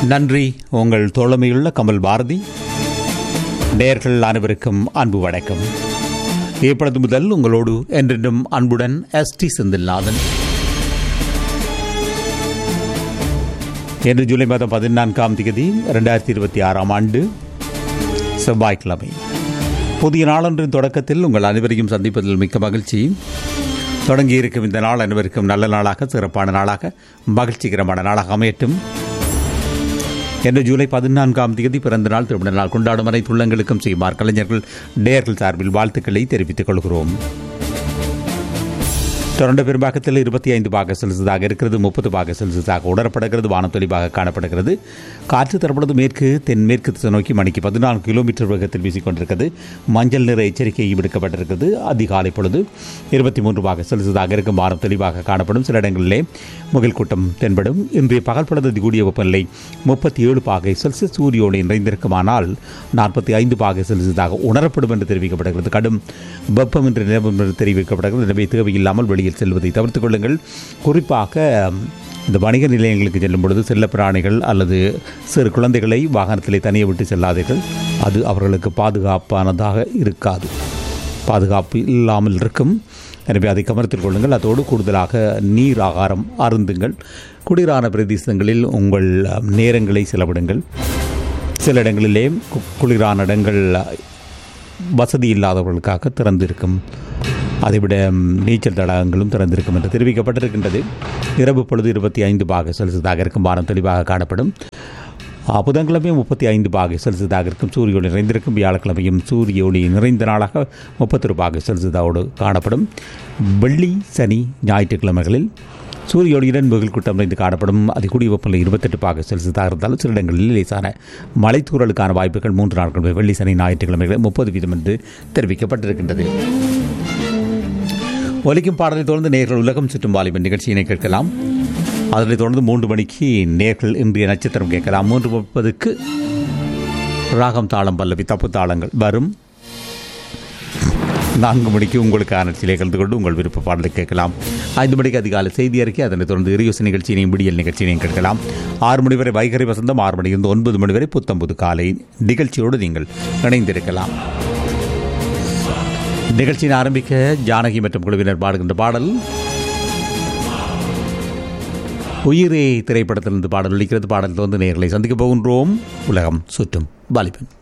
நன்றி உங்கள் தோழமையுள்ள கமல் பாரதி நேர்கள் அனைவருக்கும் அன்பு வணக்கம் இப்பொழுது முதல் உங்களோடு என்றென்றும் அன்புடன் எஸ் டி செந்தில்நாதன் இன்று ஜூலை மாதம் பதினான்காம் தேதி இரண்டாயிரத்தி இருபத்தி ஆறாம் ஆண்டு செவ்வாய்க்கிழமை புதிய நாளொன்றின் தொடக்கத்தில் உங்கள் அனைவரையும் சந்திப்பதில் மிக்க மகிழ்ச்சி தொடங்கியிருக்கும் இந்த நாள் அனைவருக்கும் நல்ல நாளாக சிறப்பான நாளாக மகிழ்ச்சிகரமான நாளாக அமையட்டும் இன்று ஜூலை பதினான்காம் தேதி பிறந்த நாள் திருமண நாள் கொண்டாடும் அனைத்து உள்ளங்களுக்கும் செய்யுமாறு கலைஞர்கள் டேர்கள் சார்பில் வாழ்த்துக்களை தெரிவித்துக் கொள்கிறோம் தொடர்ந்து பெரும்பாக்கத்தில் இருபத்தி ஐந்து பாக செல்சியஸாக இருக்கிறது முப்பது பாக செல்சியஸாக உணரப்படுகிறது வானம் தெளிவாக காணப்படுகிறது காற்று தரப்படுவது மேற்கு தென்மேற்கு திசை நோக்கி மணிக்கு பதினான்கு கிலோமீட்டர் வேகத்தில் வீசிக்கொண்டிருக்கிறது மஞ்சள் நிற எச்சரிக்கை விடுக்கப்பட்டிருக்கிறது அதிகாலை பொழுது இருபத்தி மூன்று பாக செல்சியஸாக இருக்கும் வானம் தெளிவாக காணப்படும் சில இடங்களிலே முகில் கூட்டம் தென்படும் இன்றைய பகல் பொழுது கூடிய வெப்பநிலை முப்பத்தி ஏழு பாகை செல்சியஸ் சூரிய ஒளி நிறைந்திருக்குமானால் நாற்பத்தி ஐந்து பாகை செல்சியஸாக உணரப்படும் என்று தெரிவிக்கப்படுகிறது கடும் வெப்பம் என்று நிலவும் என்று தெரிவிக்கப்படுகிறது எனவே தேவையில்லாமல் வெளியில் செல்வதை தவிர்த்துக் கொள்ளுங்கள் குறிப்பாக இந்த வணிக நிலையங்களுக்கு செல்லும் பொழுது செல்ல பிராணிகள் அல்லது சிறு குழந்தைகளை வாகனத்திலே தனியே விட்டு செல்லாதீர்கள் அது அவர்களுக்கு பாதுகாப்பானதாக இருக்காது பாதுகாப்பு இல்லாமல் இருக்கும் எனவே அதை கவனத்தில் கொள்ளுங்கள் அதோடு கூடுதலாக நீர் ஆகாரம் அருந்துங்கள் குளிரான பிரதேசங்களில் உங்கள் நேரங்களை செலவிடுங்கள் சில இடங்களிலே கு- குளிரான இடங்கள் வசதி இல்லாதவர்களுக்காக திறந்திருக்கும் அதைவிட ம், நீச்சல் தடாகங்களும் திறந்திருக்கும் என்று தெரிவிக்கப்பட்டிருக்கின்றது இரவு பொழுது இருபத்தி ஐந்து பாக செல்சியஸாக இருக்கும் வானம் தெளிவாக காணப்படும் ஆ, புதன்கிழமை முப்பத்தி ஐந்து பாகை செல்சியஸாக இருக்கும் சூரிய ஒளி நிறைந்திருக்கும் வியாழக்கிழமையும் சூரிய ஒளி நிறைந்த நாளாக முப்பத்தொரு பாகை செல்சியஸோடு காணப்படும் வெள்ளி சனி ஞாயிற்றுக்கிழமைகளில் சூரிய ஒளியுடன் முகில் கூட்டம் நிறைந்து காணப்படும் அதிகூடிய வெப்பநிலை இருபத்தெட்டு பாக செல்சியஸாக இருந்தாலும் சில இடங்களில் லேசான மலைத்தூறலுக்கான வாய்ப்புகள் மூன்று நாட்கள் வெள்ளி சனி ஞாயிற்றுக்கிழமைகளில் முப்பது வீதம் என்று தெரிவிக்கப்பட்டிருக்கின்றது ஒலிக்கும் பாடலை தொடர்ந்து நேர்கள் உலகம் சுற்றும் வாலிபன் நிகழ்ச்சியினை கேட்கலாம் அதனைத் தொடர்ந்து மூன்று மணிக்கு நேர்கள் இன்றைய நட்சத்திரம் கேட்கலாம் மூன்று முப்பதுக்கு ராகம் தாளம் பல்லவி தப்பு தாளங்கள் வரும் நான்கு மணிக்கு உங்களுக்கான நிகழ்ச்சியிலே கலந்து கொண்டு உங்கள் விருப்ப பாடலை கேட்கலாம் ஐந்து மணிக்கு அதிகாலை செய்தி அறிக்கை அதனைத் தொடர்ந்து இரியோச நிகழ்ச்சியினையும் விடியல் நிகழ்ச்சியினையும் கேட்கலாம் ஆறு மணி வரை வைகரை வசந்தம் ஆறு மணியிலிருந்து ஒன்பது மணி வரை புத்தம்புது காலை நிகழ்ச்சியோடு நீங்கள் இணைந்திருக்கலாம் நிகழ்ச்சியின் ஆரம்பிக்க ஜானகி மற்றும் குழுவினர் பாடுகின்ற பாடல் உயிரே திரைப்படத்திலிருந்து பாடல் ஒலிக்கிறது பாடல் வந்து நேர்களை சந்திக்கப் போகின்றோம் உலகம் சுற்றும் வாலிபன்